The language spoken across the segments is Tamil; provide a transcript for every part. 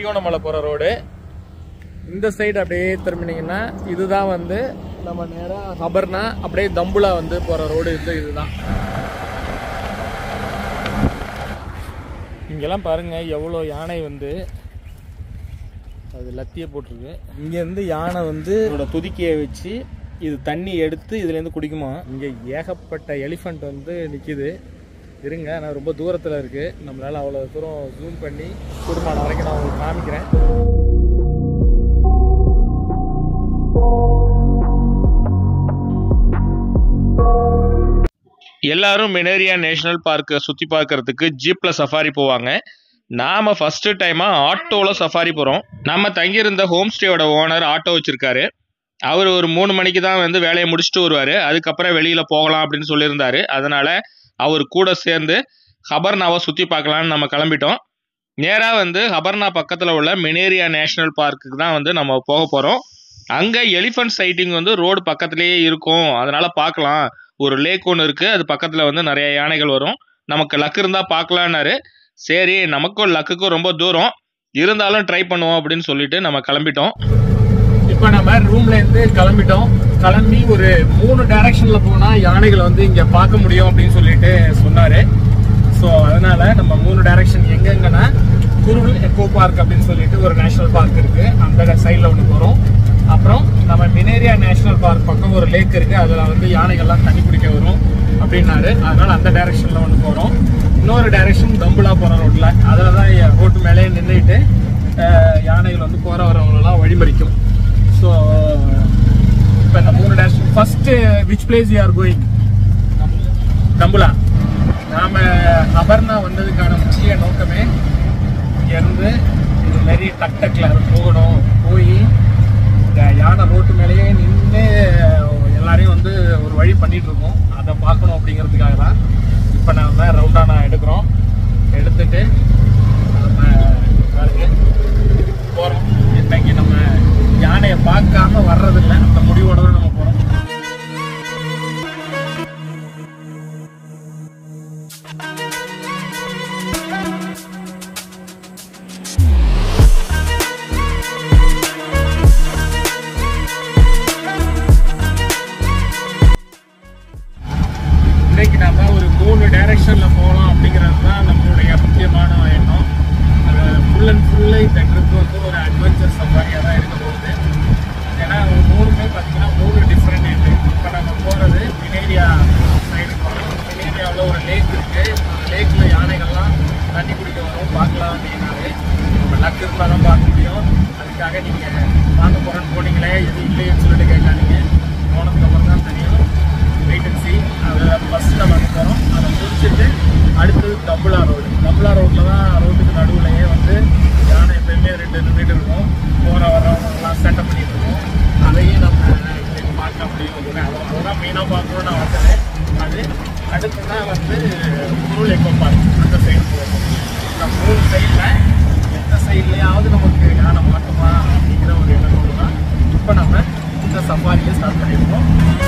திருகோணமலை போகிற ரோடு இந்த சைடு அப்படியே திரும்பினீங்கன்னா இதுதான் வந்து நம்ம நேராக ஹபர்னா அப்படியே தம்புலா வந்து போகிற ரோடு இது இதுதான் இங்கெல்லாம் பாருங்க எவ்வளோ யானை வந்து அது லத்திய போட்டிருக்கு இங்கேருந்து யானை வந்து இதோட துதிக்கையை வச்சு இது தண்ணி எடுத்து இதுலேருந்து குடிக்குமா இங்கே ஏகப்பட்ட எலிஃபண்ட் வந்து நிற்கிது இருங்க ஆனால் ரொம்ப தூரத்தில் இருக்குது நம்மளால் அவ்வளோ தூரம் ஜூம் பண்ணி கூடுமான வரைக்கும் நான் உங்களுக்கு காமிக்கிறேன் எல்லாரும் மினேரியா நேஷனல் பார்க்கை சுற்றி பார்க்கறதுக்கு ஜீப்பில் சஃபாரி போவாங்க நாம ஃபர்ஸ்ட் டைமாக ஆட்டோவில் சஃபாரி போகிறோம் நம்ம தங்கியிருந்த ஹோம் ஸ்டேயோட ஓனர் ஆட்டோ வச்சிருக்காரு அவர் ஒரு மூணு மணிக்கு தான் வந்து வேலையை முடிச்சுட்டு வருவார் அதுக்கப்புறம் வெளியில் போகலாம் அப்படின்னு சொல்லியிருந்தாரு அதனால அவர் கூட சேர்ந்து ஹபர்னாவை சுற்றி பார்க்கலான்னு நம்ம கிளம்பிட்டோம் நேராக வந்து ஹபர்னா பக்கத்தில் உள்ள மினேரியா நேஷனல் பார்க்குக்கு தான் வந்து நம்ம போக போகிறோம் அங்கே எலிஃபண்ட் சைட்டிங் வந்து ரோடு பக்கத்துலேயே இருக்கும் அதனால பார்க்கலாம் ஒரு லேக் ஒன்று இருக்குது அது பக்கத்தில் வந்து நிறைய யானைகள் வரும் நமக்கு லக் இருந்தால் பார்க்கலான்னாரு சரி நமக்கும் லக்குக்கும் ரொம்ப தூரம் இருந்தாலும் ட்ரை பண்ணுவோம் அப்படின்னு சொல்லிட்டு நம்ம கிளம்பிட்டோம் இப்போ நம்ம ரூம்ல இருந்து கிளம்பிட்டோம் கிளம்பி ஒரு மூணு டைரக்ஷன்ல போனா யானைகளை வந்து இங்க பார்க்க முடியும் அப்படின்னு சொல்லிட்டு சொன்னாரு ஸோ அதனால நம்ம மூணு டைரக்ஷன் எங்கெங்கன்னா குருவில் எக்கோ பார்க் அப்படின்னு சொல்லிட்டு ஒரு நேஷனல் பார்க் இருக்கு அந்த சைடில் ஒன்று போகிறோம் அப்புறம் நம்ம மினேரியா நேஷனல் பார்க் பக்கம் ஒரு லேக் இருக்கு அதில் வந்து யானைகள்லாம் தண்ணி குடிக்க வரும் அப்படின்னாரு அதனால அந்த டைரக்ஷன்ல ஒன்று போகிறோம் இன்னொரு டைரக்ஷன் தம்புலா போகிற ரோட்டில் அதில் தான் ரோட்டு மேலேயே நின்றுட்டு யானைகள் வந்து போகிற வரவங்களெல்லாம் வழிமறிக்கும் ஸோ இப்போ இந்த மூணு direction first which place you are going Dambulla நாம அபர்ணா வந்ததுக்கான முக்கிய நோக்கமே இங்கேருந்து இது மாதிரி டக் டக்ல போகணும் போய் இந்த யானை ரோட்டு மேலேயே நின்று எல்லாரையும் வந்து ஒரு வழி பண்ணிட்டு இருக்கோம் அதை பார்க்கணும் அப்படிங்கிறதுக்காக தான் இப்போ நாம ரவுண்டானா எடுக்கிறோம் எடுத்துட்டு நம்ம பாருங்க போகிறோம் இன்னைக்கு நம்ம யானையை பார்க்காம வர்றதில்லை அந்த முடிவோட தான் நம்ம போகிறோம் இன்னைக்கு நம்ம ஒரு மூணு டைரக்ஷன்ல போகலாம் அப்படிங்கிறது தான் நம்மளுடைய முக்கியமான எண்ணம் அது ஃபுல் அண்ட் ஃபுல்லு இந்த ட்ரிப் வந்து ஒரு அட்வென்ச்சர் சஃபாரியாக தான் இருக்க போகுது ஏன்னா ஒரு மூணுமே பார்த்தீங்கன்னா மூணு டிஃப்ரெண்ட் இது இப்போ நம்ம போகிறது மினேரியா சைடு போகிறோம் மினேரியாவில் ஒரு லேக் இருக்குது அந்த லேக்கில் யானைகள்லாம் தண்ணி குடிக்க வரும் பார்க்கலாம் அப்படின்னாலே நம்ம லக் இருந்தால் தான் பார்க்க முடியும் அதுக்காக நீங்கள் பார்க்க போகிறேன்னு போனீங்களே எது இல்லைன்னு சொல்லிட்டு கேட்காதீங்க போனதுக்கு அப்புறம் தான் தெரியும் வெயிட் அண்ட் சி அதை ஃபஸ்ட் நம்ம போகிறோம் அதை முடிச்சுட்டு அடுத்தது தம்புலா ரோடு தம்புலா ரோட்டில் தான் ரோட்டுக்கு நடுவுலையே வந்து யானை எப்பயுமே ரெண்டு நின்றுட்டு இருக்கும் போகிற வரவங்கலாம் செட்டப் பண்ணிட்டு இருக்கோம் அதையும் நம்ம இன்னைக்கு பார்க்க முடியும் அதை மெயினாக பார்க்கணும்னு நான் வந்தேன் அது அடுத்து தான் வந்து குருள் எக்கோ பார்க் அந்த சைடு போகும் இந்த மூணு சைடில் எந்த சைட்லையாவது நமக்கு யானை மாட்டுமா அப்படிங்கிற ஒரு எண்ணத்தோடு தான் இப்போ நம்ம இந்த சஃபாரியை ஸ்டார்ட் பண்ணியிருக்கோம்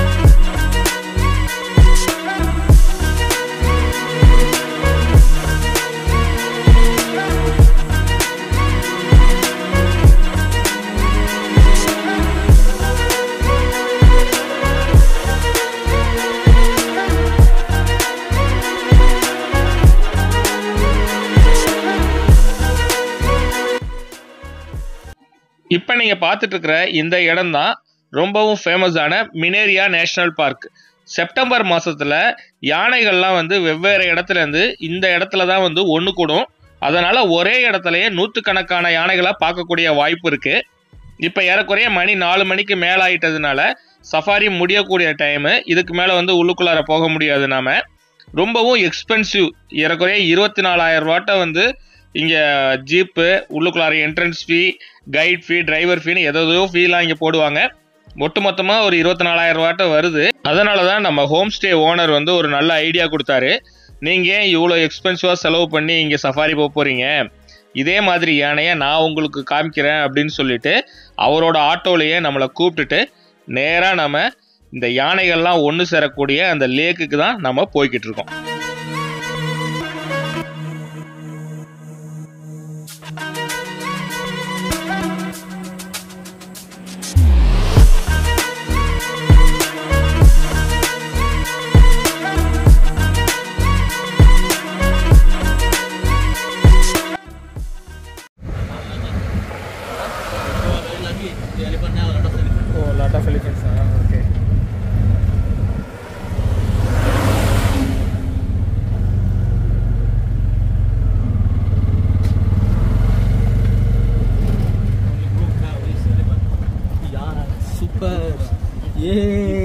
இப்போ நீங்கள் பார்த்துட்டு இருக்கிற இந்த இடம் தான் ரொம்பவும் ஃபேமஸான மினேரியா நேஷனல் பார்க் செப்டம்பர் மாதத்தில் யானைகள்லாம் வந்து வெவ்வேறு இடத்துல இருந்து இந்த இடத்துல தான் வந்து ஒன்று கூடும் அதனால் ஒரே இடத்துலையே நூற்றுக்கணக்கான யானைகளை பார்க்கக்கூடிய வாய்ப்பு இருக்குது இப்போ ஏறக்குறைய மணி நாலு மணிக்கு மேலே ஆயிட்டதுனால சஃபாரி முடியக்கூடிய டைமு இதுக்கு மேலே வந்து உள்ளுக்குள்ளார போக முடியாது நாம ரொம்பவும் எக்ஸ்பென்சிவ் ஏறக்குறைய இருபத்தி நாலாயிரம் ரூபாட்ட வந்து இங்கே ஜீப்பு உள்ளுக்குள்ளார entrance fee guide fee driver ஃபீன்னு எதோ ஃபீலாம் இங்கே போடுவாங்க ஒட்டு மொத்தமாக ஒரு இருபத்தி நாலாயிரம் ரூபாட்ட வருது அதனால தான் நம்ம ஹோம் ஸ்டே ஓனர் வந்து ஒரு நல்ல ஐடியா கொடுத்தாரு நீங்கள் ஏன் இவ்வளோ எக்ஸ்பென்சிவாக செலவு பண்ணி இங்கே சஃபாரி போக போகிறீங்க இதே மாதிரி யானையை நான் உங்களுக்கு காமிக்கிறேன் அப்படின்னு சொல்லிட்டு அவரோட ஆட்டோலையே நம்மளை கூப்பிட்டுட்டு நேராக நம்ம இந்த யானைகள்லாம் ஒன்று சேரக்கூடிய அந்த லேக்குக்கு தான் நம்ம போய்கிட்டு இருக்கோம் ஆஃப் எலிஃபென்ட்ஸா ஓகே சூப்பர் ஏ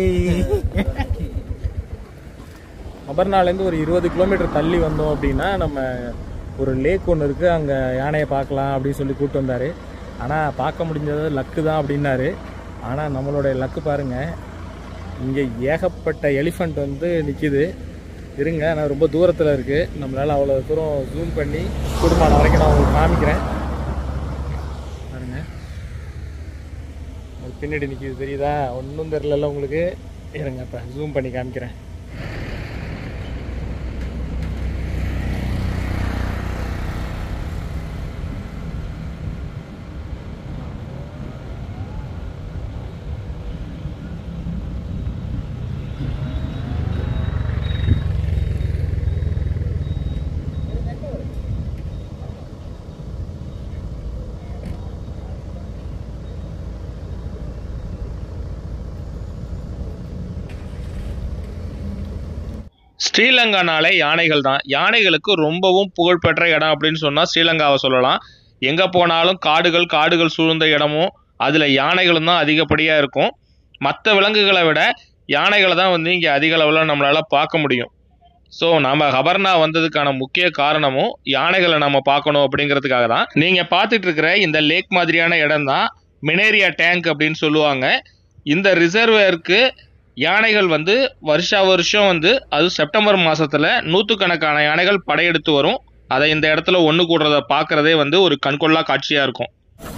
அபர்னாலேருந்து ஒரு இருபது கிலோமீட்டர் தள்ளி வந்தோம் அப்படின்னா நம்ம ஒரு லேக் ஒன்று இருக்குது அங்கே யானையை பார்க்கலாம் அப்படின்னு சொல்லி கூப்பிட்டு வந்தார் ஆனால் பார்க்க முடிஞ்சது லக்கு தான் அப்படின்னாரு ஆனால் நம்மளுடைய லக்கு பாருங்கள் இங்கே ஏகப்பட்ட எலிஃபண்ட் வந்து நிற்கிது இருங்க நான் ரொம்ப தூரத்தில் இருக்குது நம்மளால் அவ்வளோ தூரம் ஜூம் பண்ணி குடும்பம் வரைக்கும் நான் உங்களுக்கு காமிக்கிறேன் பாருங்க அது பின்னாடி நிற்கிது தெரியுதா ஒன்றும் தெரிலல உங்களுக்கு இருங்க இப்போ ஜூம் பண்ணி காமிக்கிறேன் ஸ்ரீலங்கானாலே யானைகள் தான் யானைகளுக்கு ரொம்பவும் புகழ்பெற்ற இடம் அப்படின்னு சொன்னால் ஸ்ரீலங்காவை சொல்லலாம் எங்கே போனாலும் காடுகள் காடுகள் சூழ்ந்த இடமும் அதில் யானைகளும் தான் அதிகப்படியாக இருக்கும் மற்ற விலங்குகளை விட யானைகளை தான் வந்து இங்கே அதிக அளவில் நம்மளால் பார்க்க முடியும் ஸோ நம்ம ஹபர்னா வந்ததுக்கான முக்கிய காரணமும் யானைகளை நம்ம பார்க்கணும் அப்படிங்கிறதுக்காக தான் நீங்கள் பார்த்துட்டு இருக்கிற இந்த லேக் மாதிரியான இடம் தான் மினேரியா டேங்க் அப்படின்னு சொல்லுவாங்க இந்த ரிசர்வேருக்கு யானைகள் வந்து வருஷா வருஷம் வந்து அது செப்டம்பர் மாசத்துல நூற்றுக்கணக்கான யானைகள் படையெடுத்து வரும் அதை இந்த இடத்துல ஒன்று கூடுறத பார்க்கறதே வந்து ஒரு கண்கொள்ளா காட்சியாக இருக்கும்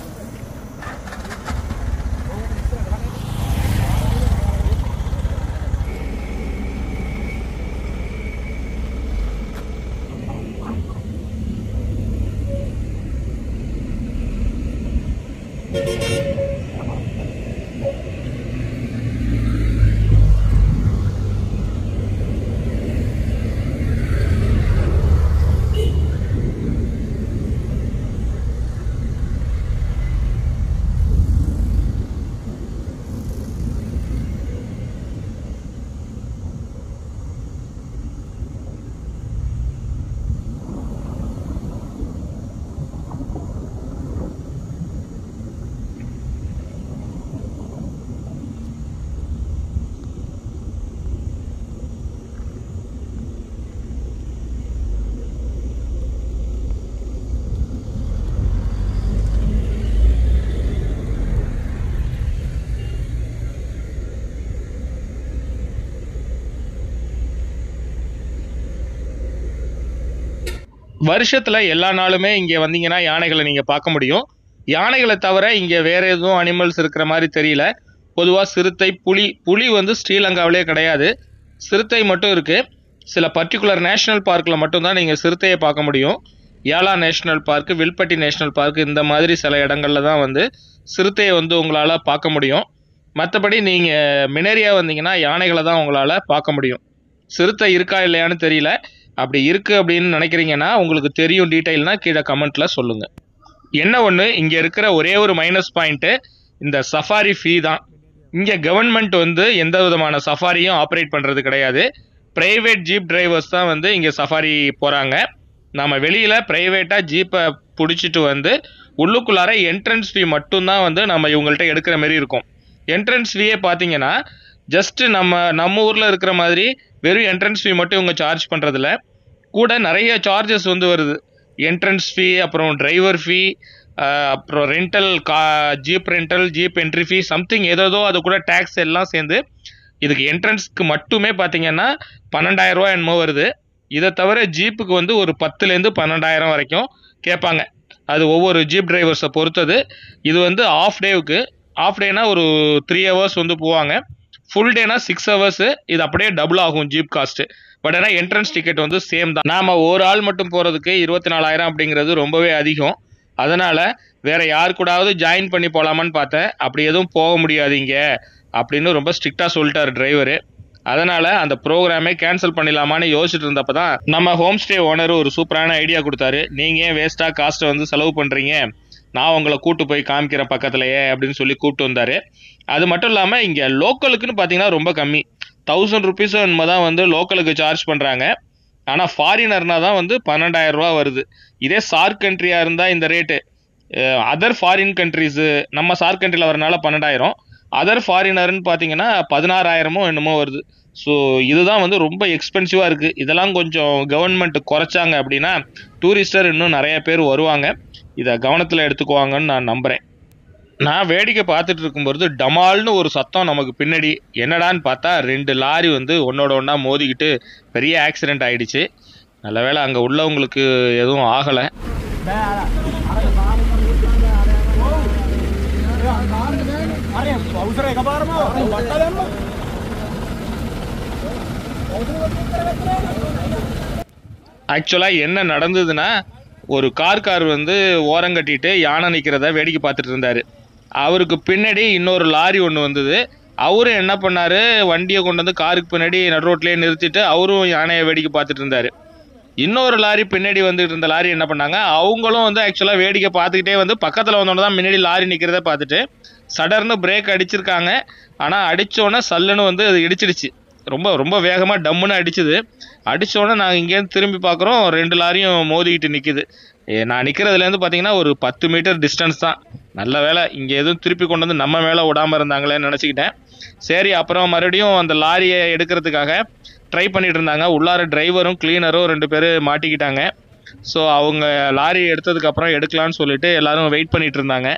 வருஷத்துல எல்லா நாளுமே இங்க வந்தீங்கன்னா யானைகளை நீங்க பார்க்க முடியும் யானைகளை தவிர இங்க வேற எதுவும் அனிமல்ஸ் இருக்கிற மாதிரி தெரியல பொதுவா சிறுத்தை புலி புலி வந்து ஸ்ரீலங்காவிலே கிடையாது சிறுத்தை மட்டும் இருக்கு சில பர்டிகுலர் நேஷனல் பார்க்கில் மட்டும்தான் நீங்க சிறுத்தையை பார்க்க முடியும் Yala national park Wilpattu national park இந்த மாதிரி சில இடங்கள்ல தான் வந்து சிறுத்தையை வந்து உங்களால பார்க்க முடியும் மற்றபடி நீங்க மினேரியா வந்தீங்கன்னா யானைகளை தான் உங்களால பார்க்க முடியும் சிறுத்தை இருக்கா இல்லையான்னு தெரியல அப்படி இருக்கு அப்படின்னு நினைக்கிறீங்கன்னா உங்களுக்கு தெரியும் டீட்டெயில்னா கீழே கமெண்ட்ல சொல்லுங்க என்ன ஒன்று இங்கே இருக்கிற ஒரே ஒரு மைனஸ் பாயிண்ட்டு இந்த சஃபாரி ஃபீ தான் இங்கே கவர்மெண்ட் வந்து எந்த விதமான சஃபாரியும் ஆப்ரேட் பண்ணுறது கிடையாது பிரைவேட் ஜீப் டிரைவர்ஸ் தான் வந்து இங்கே சஃபாரி போகிறாங்க நம்ம வெளியில் ப்ரைவேட்டாக ஜீப்பை பிடிச்சிட்டு வந்து உள்ளுக்குள்ளார என்ட்ரன்ஸ் ஃபீ மட்டும்தான் வந்து நம்ம இவங்கள்ட்ட எடுக்கிற மாதிரி இருக்கும் என்ட்ரன்ஸ் ஃபீயே பார்த்தீங்கன்னா ஜஸ்ட் நம்ம நம்ம ஊரில் இருக்கிற மாதிரி வெறும் என்ட்ரன்ஸ் ஃபீ மட்டும் இவங்க சார்ஜ் பண்ணுறதில்ல கூட நிறைய சார்ஜஸ் வந்து வருது என்ட்ரன்ஸ் ஃபீ அப்புறம் டிரைவர் ஃபீ அப்புறம் ரெண்டல் கா jeep rental jeep entry fee something ஏதோ அது கூட டேக்ஸ் எல்லாம் சேர்ந்து இதுக்கு என்ட்ரன்ஸ்க்கு மட்டுமே பார்த்தீங்கன்னா பன்னெண்டாயிரம் ரூபாய் என்னமோ வருது இதை தவிர ஜீப்புக்கு வந்து ஒரு பத்துலேருந்து பன்னெண்டாயிரம் வரைக்கும் கேட்பாங்க அது ஒவ்வொரு ஜீப் டிரைவர்ஸை பொறுத்தது இது வந்து ஆஃப் டேவுக்கு ஆஃப் டேனா ஒரு த்ரீ ஹவர்ஸ் வந்து போவாங்க ஃபுல் டேனா சிக்ஸ் ஹவர்ஸ் இது அப்படியே டபுள் ஆகும் ஜீப் காஸ்ட் பட் ஆனால் என்ட்ரன்ஸ் டிக்கெட் வந்து சேம் தான் நாம ஒரு ஆள் மட்டும் போகிறதுக்கு இருபத்தி நாலாயிரம் அப்படிங்கிறது ரொம்பவே அதிகம் அதனால் வேற யார் கூடாவது ஜாயின் பண்ணி போகலாமான்னு பார்த்தேன் அப்படி எதுவும் போக முடியாது இங்கே அப்படின்னு ரொம்ப ஸ்ட்ரிக்டாக சொல்லிட்டாரு டிரைவரு அதனால் அந்த ப்ரோக்ராமே கேன்சல் பண்ணிடலாமான்னு யோசிச்சுட்டு இருந்தப்போ தான் நம்ம ஹோம் ஸ்டே ஓனர் ஒரு சூப்பரான ஐடியா கொடுத்தாரு நீங்கள் ஏன் வேஸ்ட்டாக காஸ்ட்டை வந்து செலவு பண்ணுறீங்க நான் உங்களை கூட்டு போய் காமிக்கிறேன் பக்கத்துலயே அப்படின்னு சொல்லி கூப்பிட்டு வந்தார் அது மட்டும் இல்லாமல் இங்கே லோக்கலுக்குன்னு பார்த்தீங்கன்னா ரொம்ப கம்மி தௌசண்ட் ருபீஸோ என்னமோ தான் வந்து லோக்கலுக்கு சார்ஜ் பண்ணுறாங்க ஆனால் ஃபாரினர்னா தான் வந்து பன்னெண்டாயிரம் ரூபா வருது இதே சார்க் கண்ட்ரியாக இருந்தால் இந்த ரேட்டு அதர் ஃபாரின் கண்ட்ரிஸு நம்ம சார்க் கண்ட்ரியில் வரனால பன்னெண்டாயிரம் அதர் ஃபாரினர்னு பார்த்தீங்கன்னா பதினாறாயிரமோ என்னமோ வருது ஸோ இதுதான் வந்து ரொம்ப எக்ஸ்பென்சிவாக இருக்குது இதெல்லாம் கொஞ்சம் கவர்மெண்ட் குறைச்சாங்க அப்படின்னா டூரிஸ்டர் இன்னும் நிறைய பேர் வருவாங்க இதை கவனத்தில் எடுத்துக்குவாங்கன்னு நான் நம்புகிறேன் நான் வேடிக்கை பார்த்துட்டு இருக்கும்போது டமால்னு ஒரு சத்தம் நமக்கு பின்னாடி என்னடான்னு பார்த்தா ரெண்டு லாரி வந்து ஒன்னோட ஒன்றா மோதிக்கிட்டு பெரிய ஆக்சிடென்ட் ஆயிடுச்சு நல்ல வேளை அங்கே உள்ளவங்களுக்கு எதுவும் ஆகலை ஆக்சுவலாக என்ன நடந்ததுன்னா ஒரு கார் கார் வந்து ஓரம் கட்டிட்டு யானை நிற்கிறத வேடிக்கை பார்த்துட்டு இருந்தார் அவருக்கு பின்னாடி இன்னொரு லாரி ஒன்று வந்தது அவரும் என்ன பண்ணாரு வண்டியை கொண்டு வந்து காருக்கு பின்னாடி நடு ரோட்லேயே நிறுத்திட்டு அவரும் யானையை வேடிக்கை பார்த்துட்டு இருந்தார் இன்னொரு லாரி பின்னாடி வந்துட்டு இருந்த லாரி என்ன பண்ணாங்க அவங்களும் வந்து ஆக்சுவலாக வேடிக்கை பார்த்துக்கிட்டே வந்து பக்கத்தில் வந்தோன்னே தான் முன்னாடி லாரி நிற்கிறத பார்த்துட்டு சடர்னு பிரேக் அடிச்சிருக்காங்க ஆனால் அடித்தோடனே சல்லுன்னு வந்து அது இடிச்சிடுச்சு ரொம்ப ரொம்ப வேகமாக டம்முன்னு அடிச்சுது அடித்தோடனே நாங்கள் இங்கேருந்து திரும்பி பார்க்குறோம் ரெண்டு லாரியும் மோதிக்கிட்டு நிற்கிது நான் நிற்கிறதுலேருந்து பார்த்தீங்கன்னா ஒரு பத்து மீட்டர் டிஸ்டன்ஸ் தான் நல்ல வேலை இங்கே எதுவும் திருப்பி கொண்டு வந்து நம்ம மேலே விடாமல் இருந்தாங்களேன்னு நினச்சிக்கிட்டேன் சரி அப்புறம் மறுபடியும் அந்த லாரியை எடுக்கிறதுக்காக ட்ரை பண்ணிட்டு இருந்தாங்க உள்ளார டிரைவரும் கிளீனரும் ரெண்டு பேர் மாட்டிக்கிட்டாங்க ஸோ அவங்க லாரி எடுத்ததுக்கப்புறம் எடுக்கலான்னு சொல்லிட்டு எல்லாரும் வெயிட் பண்ணிட்டு இருந்தாங்க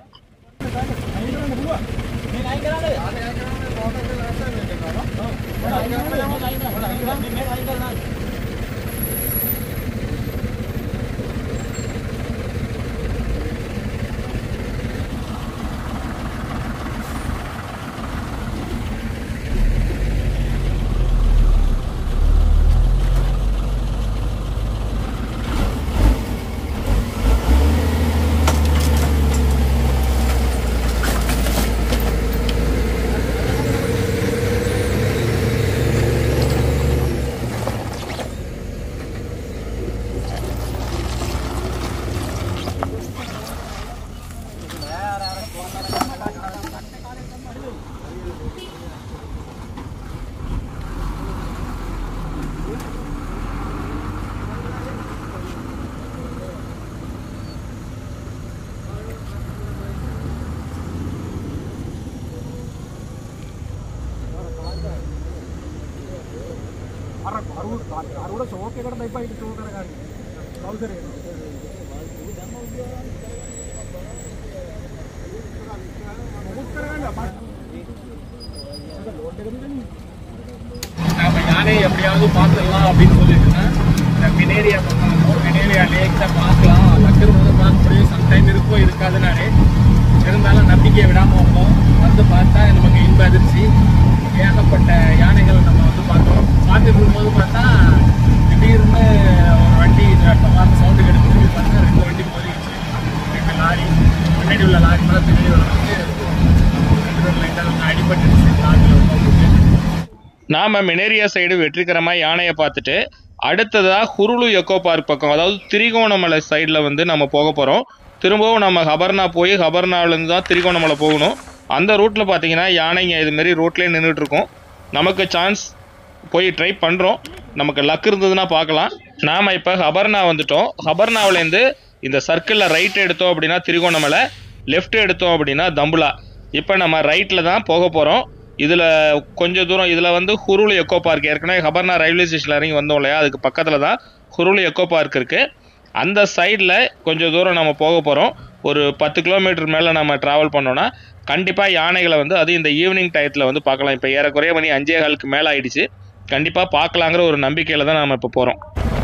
நாம யானையை எப்படியாவது பார்த்துடலாம் அப்படின்னு சொல்லிட்டுனா இந்த பினேரியா பக்கம் பினேரியா லேக்ஸை பார்க்கலாம் லக்கர் வந்து பார்க்க முடியும் சம்டைம் இருக்கும் இருக்காதுனாலே இருந்தாலும் நம்பிக்கையை விடாமல் வந்தோம் வந்து பார்த்தா நமக்கு இன்ப அதிர்ச்சி ஏகப்பட்ட யானைகள் நம்ம வந்து பார்த்தோம் பார்த்துட்டு இருக்கும்போது பார்த்தா திடீர்னு ஒரு வண்டி டமார்னு சவுண்டு எடுத்து திரும்பி பார்த்தா ரெண்டு வண்டி மோதிடுச்சு ரெண்டு லாரி முன்னாடி உள்ள லாரி மேலே பின்னாடி உள்ள வந்து ரெண்டு பேர் லைட்டாக வந்து அடிபட்டுடுச்சு லாரியில் உட்காந்துட்டு நாம மினேரியா சைடு வெற்றிகரமாக யானையை பார்த்துட்டு அடுத்ததாக ஹுருளு எக்கோ பார்க் பக்கம் அதாவது திரிகோணமலை சைடில் வந்து நம்ம போக போகிறோம் திரும்பவும் நம்ம ஹபர்னா போய் ஹபர்னாவிலேருந்து தான் திரிகோணமலை போகணும் அந்த ரூட்டில் பார்த்தீங்கன்னா யானைங்க இதுமாரி ரோட்லேயே நின்றுட்டு இருக்கோம் நமக்கு சான்ஸ் போய் ட்ரை பண்ணுறோம் நமக்கு லக் இருந்ததுன்னா பார்க்கலாம் நாம் இப்போ ஹபர்னா வந்துட்டோம் ஹபர்னாவிலேருந்து இந்த சர்க்கிளில் ரைட் எடுத்தோம் அப்படின்னா திரிகோணமலை லெஃப்ட் எடுத்தோம் அப்படின்னா தம்புலா இப்போ நம்ம ரைட்டில் தான் போக போகிறோம் இதில் கொஞ்சம் தூரம் இதில் வந்து ஹுருளு எக்கோ பார்க் ஏற்கனவே ஹபர்னா ரயில்வே ஸ்டேஷனில் இறங்கி வந்தோம் இல்லையா அதுக்கு பக்கத்தில் தான் ஹுருளு எக்கோ பார்க் இருக்குது அந்த சைடில் கொஞ்சம் தூரம் நம்ம போக போகிறோம் ஒரு பத்து கிலோமீட்டர் மேலே நம்ம ட்ராவல் பண்ணோன்னா கண்டிப்பாக யானைகளை வந்து அது இந்த ஈவினிங் டயத்தில் வந்து பார்க்கலாம் இப்போ ஏறக்குறைய மணி அஞ்சே காலுக்கு மேலே ஆயிடுச்சு கண்டிப்பாக பார்க்கலாங்கிற ஒரு நம்பிக்கையில் தான் நம்ம இப்போ போகிறோம்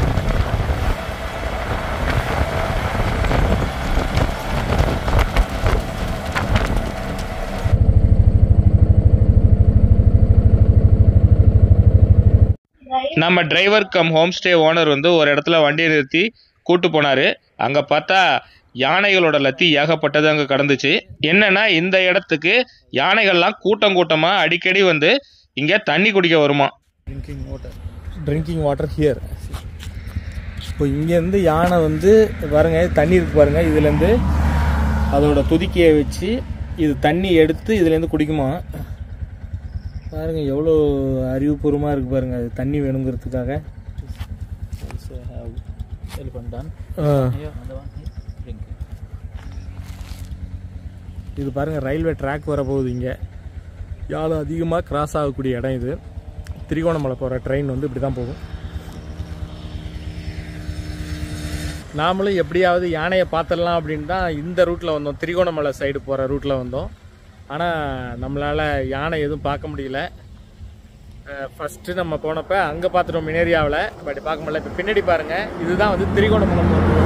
நம்ம driver cum home stay owner வந்து ஒரு இடத்துல வண்டியை நிறுத்தி கூட்டு போனாரு அங்க பார்த்தா யானைகளோட லத்தி ஏகப்பட்டது அங்க கடந்துச்சு என்னன்னா இந்த இடத்துக்கு யானைகள்லாம் கூட்டம் கூட்டமா அடிக்கடி வந்து இங்க தண்ணி குடிக்க வருமா drinking water drinking water here இப்போ இங்கேருந்து யானை வந்து பாருங்க தண்ணி இருக்கு பாருங்க இதுலேருந்து அதோட துதிக்கையை வச்சு இது தண்ணி எடுத்து இதுலேருந்து குடிக்குமா பாருங்க எவ்வளோ அறிவுபூர்வமாக இருக்கு பாருங்க அது தண்ணி வேணுங்கிறதுக்காக Also have elephant done. Ah. Here, another one here. Drink. இது பாருங்க ரயில்வே ட்ராக் வர போகுது இங்கே யாழ் அதிகமாக கிராஸ் ஆகக்கூடிய இடம் இது திரிகோணமலை போகிற ட்ரெயின் வந்து இப்படி தான் போகும் நாமளும் எப்படியாவது யானையை பார்த்துடலாம் அப்படின்னு தான் இந்த ரூட்டில் வந்தோம் திரிகோணமலை சைடு போகிற ரூட்டில் வந்தோம் ஆனால் நம்மளால் யானை எதுவும் பார்க்க முடியல ஃபஸ்ட்டு நம்ம போனப்போ அங்கே பார்த்துட்டோம் மினேரியாவில் பட் பார்க்க முடியல இப்போ பின்னாடி பாருங்கள் இதுதான் வந்து திரிகோணமலை போகிறது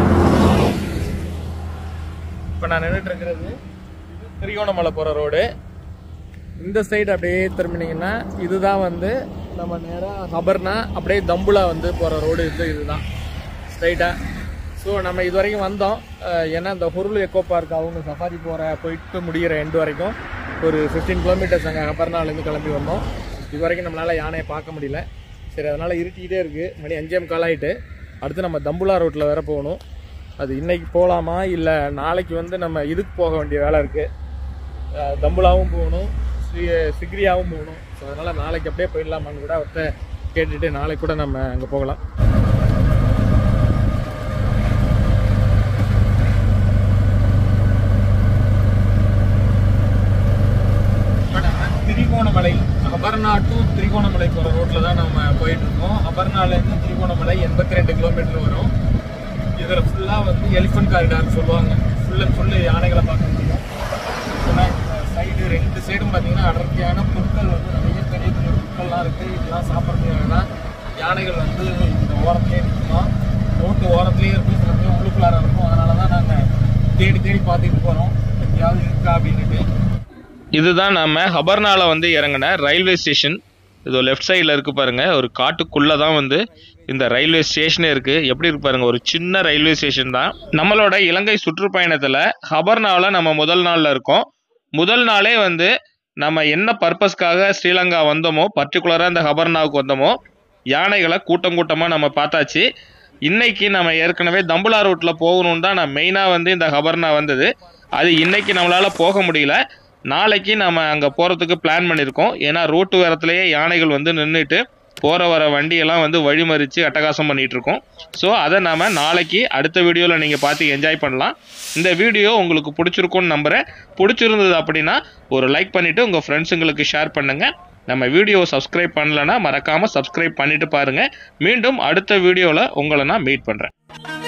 இப்போ நான் நின்றுட்டு இருக்கிறது இது திரிகோணமலை போகிற ரோடு இந்த சைடு அப்படியே திரும்பினீங்கன்னா இதுதான் வந்து நம்ம நேராக ஹபர்னா அப்படியே தம்புலா வந்து போகிற ரோடு இது இதுதான் ஸ்ட்ரைட்டாக ஸோ நம்ம இது வரைக்கும் வந்தோம் அஹ் ஏன்னா இந்த ஹொருள் எக்கோ பார்க் அவங்க சஃபாரி போகிற போயிட்டு முடிகிற எண்டு வரைக்கும் ஒரு ஃபிஃப்டீன் கிலோமீட்டர்ஸ் அங்கே ஹபர்னாலேருந்து கிளம்பி வந்தோம் இது வரைக்கும் நம்மளால் யானையை பார்க்க முடியல சரி அதனால் இருட்டிக்கிட்டே இருக்குது மணி அஞ்சே முக்கால் ஆயிட்டு அடுத்து நம்ம தம்புலா ரோட்டில் வேற போகணும் அது இன்னைக்கு போகலாமா இல்லை நாளைக்கு வந்து நம்ம இதுக்கு போக வேண்டிய வேலை இருக்குது தம்புலாவும் போகணும் ஸ்ரீ சிக்ரியாவும் போகணும் ஸோ அதனால் நாளைக்கு அப்படியே போயிடலாமான்னு கூட அவர்கிட்ட கேட்டுட்டு நாளைக்கு கூட நம்ம அங்கே போகலாம் திரிகோணமலை அபர்ணா டு திரிகோணமலை போகிற ரோட்டில் தான் நம்ம போயிட்டு இருக்கோம் அபர்ணாலேருந்து திரிகோணமலை எண்பத்தி ரெண்டு கிலோமீட்டர் வரும் இதில் ஃபுல்லாக வந்து எலிஃபண்ட் காரிடார் சொல்லுவாங்க ஃபுல் அண்ட் ஃபுல்லு யானைகளை பார்க்க முடியும் ஏன்னா இந்த சைடு ரெண்டு சைடும் பார்த்தீங்கன்னா அடர்த்தியான புற்கள் வந்து நிறைய பெரிய பெரிய புற்கள்லாம் இருக்குது இதெல்லாம் சாப்பிட்றதுக்காக தான் யானைகள் வந்து இந்த ஓரத்துலேயே நிற்குமா ரோட்டு ஓரத்துலேயே இருக்கும் சில பேர் உள்ளுக்குள்ளார இருக்கும் அதனால தான் நாங்கள் தேடி தேடி பார்த்துட்டு போகிறோம் எங்கேயாவது இருக்கா அப்படின்ட்டு இதுதான் நம்ம ஹபர்னால வந்து இறங்கின ரயில்வே ஸ்டேஷன் இது லெஃப்ட் சைடில் இருக்கு பாருங்க ஒரு காட்டுக்குள்ள தான் வந்து இந்த ரயில்வே ஸ்டேஷனே இருக்கு எப்படி இருக்கு பாருங்க ஒரு சின்ன ரயில்வே ஸ்டேஷன் தான் நம்மளோட இலங்கை சுற்றுப்பயணத்துல ஹபர்னால நம்ம முதல் நாள்ல இருக்கோம் முதல் நாளே வந்து நம்ம என்ன பர்பஸ்க்காக ஸ்ரீலங்கா வந்தோமோ பர்டிகுலராக இந்த ஹபர்னாவுக்கு வந்தோமோ யானைகளை கூட்டம் கூட்டமாக நம்ம பார்த்தாச்சு இன்னைக்கு நம்ம ஏற்கனவே தம்புலா ரூட்டில் போகணும்னு தான் நான் மெயினாக வந்து இந்த ஹபர்னா வந்தது அது இன்னைக்கு நம்மளால் போக முடியல நாளைக்கு நம்ம அங்கே போகிறதுக்கு பிளான் பண்ணியிருக்கோம் ஏன்னா ரோட்டு ஓரத்துலேயே யானைகள் வந்து நின்றுட்டு போகிற வர வண்டியெல்லாம் வந்து வழிமறித்து அட்டகாசம் பண்ணிட்டு இருக்கோம் ஸோ அதை நாம நாளைக்கு அடுத்த வீடியோவில் நீங்கள் பார்த்து என்ஜாய் பண்ணலாம் இந்த வீடியோ உங்களுக்கு பிடிச்சிருக்கும்னு நம்புகிறேன் பிடிச்சிருந்தது அப்படின்னா ஒரு லைக் பண்ணிவிட்டு உங்கள் ஃப்ரெண்ட்ஸுங்களுக்கு ஷேர் பண்ணுங்கள் நம்ம வீடியோ சப்ஸ்கிரைப் பண்ணலன்னா மறக்காமல் சப்ஸ்கிரைப் பண்ணிட்டு பாருங்கள் மீண்டும் அடுத்த வீடியோவில் உங்களை நான் மீட் பண்ணுறேன்